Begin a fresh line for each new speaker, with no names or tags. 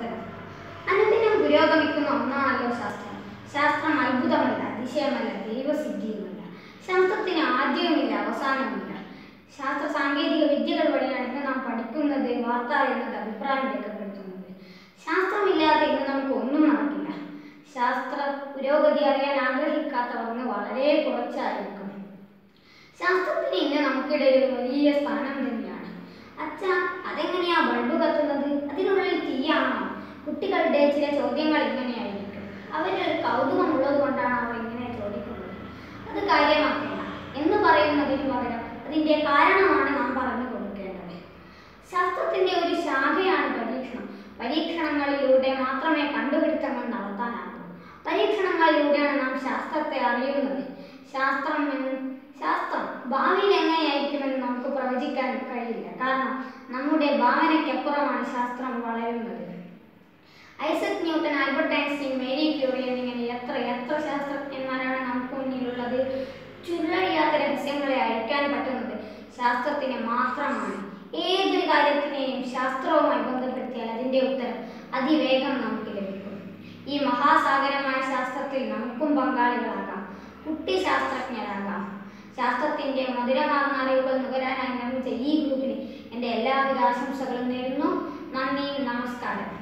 ഉത്തരം അനുദിനം പുരോഗമിക്കുന്ന ഒന്നാണല്ലോ ശാസ്ത്രം ശാസ്ത്രം അത്ഭുതമല്ല അതിശയമല്ല ദൈവസിദ്ധിയുമല്ല ശാസ്ത്രത്തിന് ആദ്യവുമില്ല അവസാനവുമില്ല ശാസ്ത്ര സാങ്കേതിക വിദ്യകൾ വഴിയാണ് ഇന്ന് നാം പഠിക്കുന്നത് വാർത്ത എന്നത് അഭിപ്രായം രേഖപ്പെടുത്തുന്നത് ശാസ്ത്രമില്ലാതെ ഇന്ന് നമുക്ക് ഒന്നും നടക്കില്ല ശാസ്ത്ര പുരോഗതി അറിയാൻ ആഗ്രഹിക്കാത്തവർ ഇന്ന് വളരെ കുറച്ചായിരിക്കും ശാസ്ത്രത്തിന് ഇന്ന് നമുക്കിടയിൽ ഒരു വലിയ സ്ഥാനം തന്നെയാണ് അച്ഛ അതെങ്ങനെയാ ബൾബ് കത്തുന്നത് അതിനുള്ളിൽ തീയാണോ കുട്ടികളുടെ ചില ചോദ്യങ്ങൾ ഇങ്ങനെയായിരിക്കും അവരുടെ ഒരു കൗതുകമുള്ളത് കൊണ്ടാണ് അവർ ഇങ്ങനെ ചോദിക്കുന്നത് അത് കാര്യമാക്കേണ്ട എന്ന് പറയുന്നതിന് പകരം അതിന്റെ കാരണമാണ് നാം പറഞ്ഞു കൊടുക്കേണ്ടത് ശാസ്ത്രത്തിന്റെ ഒരു ശാഖയാണ് പരീക്ഷണം പരീക്ഷണങ്ങളിലൂടെ മാത്രമേ കണ്ടുപിടുത്തങ്ങൾ നടത്താനാകൂ പരീക്ഷണങ്ങളിലൂടെയാണ് നാം ശാസ്ത്രത്തെ അറിയുന്നത് ശാസ്ത്രം എന്ന് ശാസ്ത്രം ഭാവിയിൽ എങ്ങനെയായിരിക്കുമെന്ന് നമുക്ക് പ്രവചിക്കാൻ കഴിയില്ല കാരണം നമ്മുടെ ഭാവനയ്ക്കപ്പുറമാണ് ശാസ്ത്രം വളരുന്നത് Isaac Newton Albert Einstein Marie Curie എന്നിങ്ങനെ എത്ര എത്ര ശാസ്ത്രജ്ഞന്മാരാണ് നമുക്ക് മുന്നിലുള്ളത് ചുരുളഴിയാത്ത രഹസ്യങ്ങളെ അഴിക്കാൻ പറ്റുന്നത് ശാസ്ത്രത്തിന് മാത്രമാണ് ഏതൊരു കാര്യത്തിനെയും ശാസ്ത്രവുമായി ബന്ധപ്പെടുത്തിയാൽ അതിന്റെ ഉത്തരം അതിവേഗം നമുക്ക് ലഭിക്കും ഈ മഹാസാഗരമായ ശാസ്ത്രത്തിൽ നമുക്കും പങ്കാളികളാകാം കുട്ടി ശാസ്ത്രജ്ഞരാകാം ശാസ്ത്രത്തിന്റെ മധുരമാർന്ന അറിവുകൾ നുകരാനായി നിർമ്മിച്ച ഈ ഗ്രൂപ്പിന് എൻ്റെ എല്ലാവിധ ആശംസകളും നേരുന്നു നന്ദി നമസ്കാരം